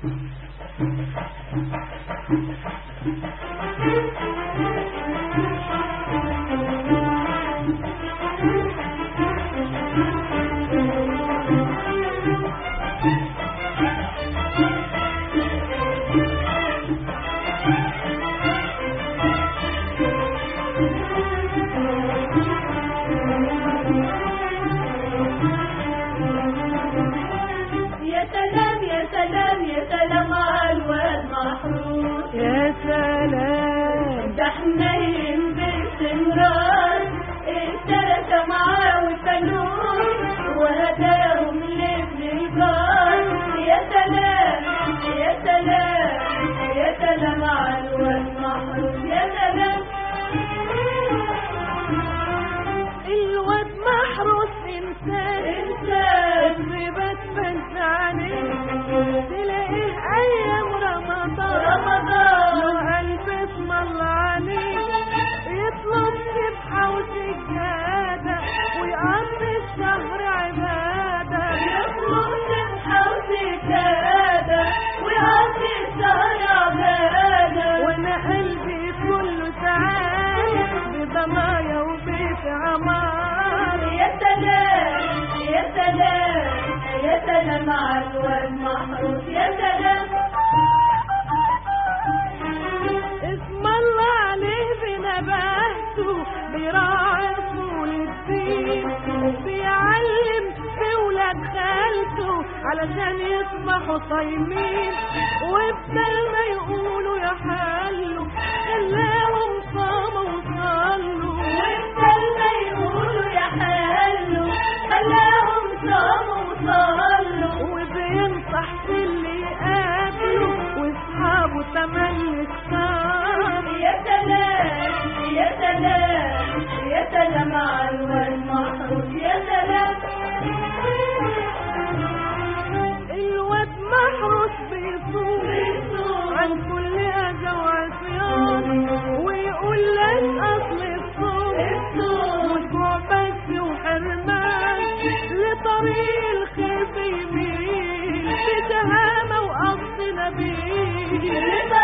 يا سلام يا سلام يا سلام على الواد محروس يا سلام ده حنين باستمرار اشترك معاه وفلوس وهداهم لابن الجار يا سلام يا سلام يا سلام على الواد محروس يا سلام الواد محروس انسان انسان الربات بس عليه تلاقيه ايام رمضان رمضان. له قلب اسم الله عليه يطلب سبحة وسجادة ويقضي الشهر عبادة يطلب سبحة وسجادة ويعطي الشهر عبادة وانا قلبي كله سعادة بضنايا وبيت عمار يا سلام يا سلام يا سلام على الواد محروس يا سلام اسم الله عليه بنبهته بيراعي اصول الدين وبيعلم في ولاد خالته علشان يصبحوا صايمين وبدل ما يقولوا يا حلو خلاهم صاموا وصلوا وبدل ما يقولوا يا حلو خلاهم صاموا وصلوا وبينصح في اللي يقابله واصحابه تملي الصار يا سلام يا سلام يا سلام على الواد محروس يا سلام الواد محروس بيصوم بيصوم. عن كل اذى وعصيان ويقول لك اصل الصوم الصوم. مش جوع بس وحرمان لطريق الخير بيميل بشهامه وقصد نبيل رضا